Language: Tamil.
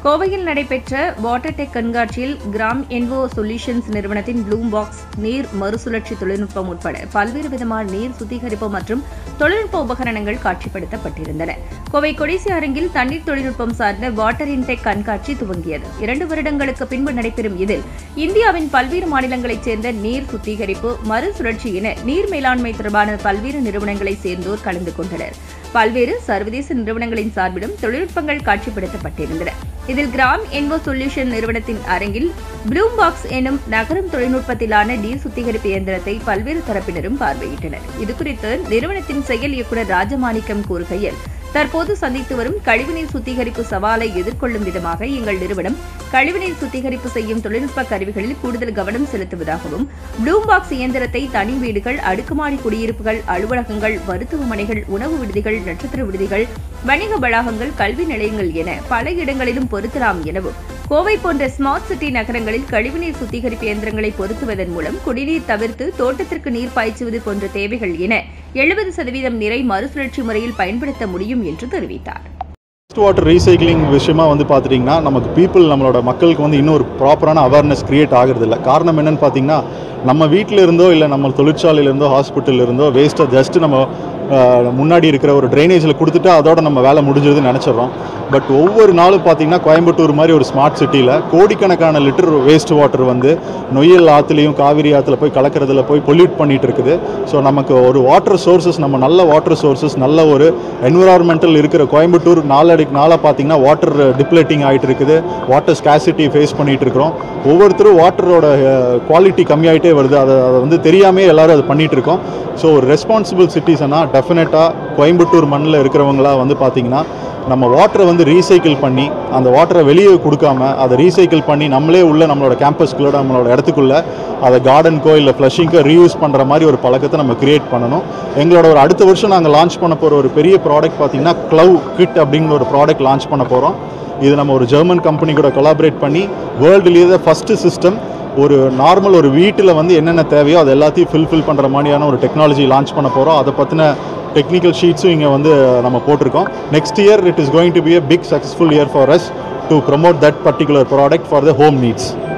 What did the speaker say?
கோவையில் நடைபெற்ற வாட்டர் டெக் கண்காட்சியில் கிராம் என்வோ சொல்யூஷன்ஸ் நிறுவனத்தின் ப்ளூம் பாக்ஸ் நீர் மறுசுழற்சி தொழில்நுட்பம் உட்பட பல்வேறு விதமான நீர் சுத்திகரிப்பு மற்றும் தொழில்நுட்ப உபகரணங்கள் காட்சிப்படுத்தப்பட்டிருந்தன கோவை கொடிசி அரங்கில் தண்ணீர் தொழில்நுட்பம் சார்ந்த வாட்டர் இன்டெக் கண்காட்சி துவங்கியது இரண்டு வருடங்களுக்கு பின்பு நடைபெறும் இதில் இந்தியாவின் பல்வேறு மாநிலங்களைச் சேர்ந்த நீர் சுத்திகரிப்பு மறுசுழற்சி என நீர் மேலாண்மை தொடர்பான பல்வேறு நிறுவனங்களைச் சேர்ந்தோர் கலந்து கொண்டனர் பல்வேறு சர்வதேச நிறுவனங்களின் சார்பிலும் தொழில்நுட்பங்கள் காட்சிப்படுத்தப்பட்டிருந்தன இதில் கிராம் என்வோ சொல்யூஷன் நிறுவனத்தின் அரங்கில் ப்ளூம் பாக்ஸ் எனும் நகரும் தொழில்நுட்பத்திலான நீர் சுத்திகரிப்பு இயந்திரத்தை பல்வேறு தரப்பினரும் பார்வையிட்டனர் இதுகுறித்து நிறுவனத்தின் செயல் இயக்குநர் ராஜமாணிக்கம் கூறுகையில் தற்போது சந்தித்து வரும் கழிவுநீர் சுத்திகரிப்பு சவாலை எதிர்கொள்ளும் விதமாக எங்கள் நிறுவனம் கழிவுநீர் சுத்திகரிப்பு செய்யும் தொழில்நுட்ப கருவிகளில் கூடுதல் கவனம் செலுத்துவதாகவும் ப்ளூம் பாக்ஸ் இயந்திரத்தை தனி வீடுகள் அடுக்குமாடி குடியிருப்புகள் அலுவலகங்கள் மருத்துவமனைகள் உணவு விடுதிகள் நட்சத்திர விடுதிகள் வணிக வளாகங்கள் கல்வி நிலையங்கள் என பல இடங்களிலும் பொருத்தலாம் எனவும் கோவை போன்ற ஸ்மார்ட் சிட்டி நகரங்களில் கழிவுநீர் சுத்திகரிப்பு இயந்திரங்களை பொருத்துவதன் மூலம் குடிநீர் தவிர்த்து தோட்டத்திற்கு நீர் பாய்ச்சுவது போன்ற தேவைகள் என எழுபது சதவீதம் நீரை மறுசுழற்சி முறையில் பயன்படுத்த முடியும் என்று தெரிவித்தார் வேஸ்ட் வாட்டர் ரீசைக்ளிங் விஷயமா வந்து பார்த்துட்டிங்கன்னா நமக்கு பீப்புள் நம்மளோட மக்களுக்கு வந்து இன்னும் ஒரு ப்ராப்பரான அவேர்னஸ் க்ரியேட் ஆகிறது இல்லை காரணம் என்னன்னு பார்த்தீங்கன்னா நம்ம வீட்டில் இருந்தோ இல்லை நம்ம தொழிற்சாலையில இருந்தோ ஹாஸ்பிட்டல் இருந்தோ வேஸ்ட்டை ஜஸ்ட் நம்ம அஹ், முன்னாடி இருக்கிற ஒரு ட்ரைனேஜில் கொடுத்துட்டு அதோட நம்ம வேலை முடிஞ்சதுன்னு நினச்சிடுறோம் பட் ஒவ்வொரு நாளும் பார்த்தீங்கன்னா கோயம்புத்தூர் மாதிரி ஒரு ஸ்மார்ட் சிட்டியில் கோடிக்கணக்கான லிட்டர் வேஸ்ட் வாட்டர் வந்து நொய்யல் ஆற்றுலையும் காவிரி ஆற்றுல போய் கலக்கிறதுல போய் பொல்யூட் பண்ணிட்டு இருக்குது ஸோ நமக்கு ஒரு வாட்டர் சோர்சஸ் நம்ம நல்ல வாட்டர் சோர்சஸ் நல்ல ஒரு என்விரான்மெண்டல் இருக்கிற கோயம்புத்தூர் நாளடிக்கு நாளாக பார்த்தீங்கன்னா வாட்டர் டிப்ளேட்டிங் ஆகிட்டு இருக்குது வாட்டர் ஸ்கேசிட்டி ஃபேஸ் பண்ணிட்டு இருக்கிறோம் ஒவ்வொருத்தரும் வாட்டரோட குவாலிட்டி கம்மியாயிட்டே வருது அதை அதை வந்து தெரியாமே எல்லாரும் அதை பண்ணிட்டு இருக்கோம் ஸோ ஒரு ரெஸ்பான்சிபிள் சிட்டிஸ்னா டெஃபினட்டாக கோயம்புத்தூர் மண்ணில் இருக்கிறவங்களா வந்து பார்த்தீங்கன்னா நம்ம வாட்டரை வந்து ரீசைக்கிள் பண்ணி அந்த வாட்டரை வெளியே கொடுக்காம அதை ரீசைக்கிள் பண்ணி நம்மளே உள்ள நம்மளோட கேம்பஸ்குள்ளே நம்மளோட இடத்துக்குள்ள அதை கார்டனுக்கோ இல்லை ஃப்ளஷிங்கோ ரீயூஸ் பண்ணுற மாதிரி ஒரு பழக்கத்தை நம்ம கிரியேட் பண்ணணும் எங்களோட ஒரு அடுத்த வருஷம் நாங்கள் லான்ச் பண்ண போகிற ஒரு பெரிய ப்ராடக்ட் பார்த்தீங்கன்னா க்ளவ் கிட் அப்படிங்கிற ஒரு ப்ராடக்ட் லான்ச் பண்ண போகிறோம் இது நம்ம ஒரு ஜெர்மன் கம்பெனி கூட கொலாபரேட் பண்ணி வேர்ல்டுலேயே ஃபஸ்ட்டு சிஸ்டம் ஒரு நார்மல் ஒரு வீட்டில் வந்து என்னென்ன தேவையோ அது எல்லாத்தையும் ஃபில்ஃபில் பண்ணுற மாதிரியான ஒரு டெக்னாலஜி லான்ச் பண்ண போகிறோம் அதை பற்றின டெக்னிக்கல் ஷீட்ஸும் இங்கே வந்து நம்ம போட்டிருக்கோம் next year it is going to be a big successful year for us to promote that particular product for the home needs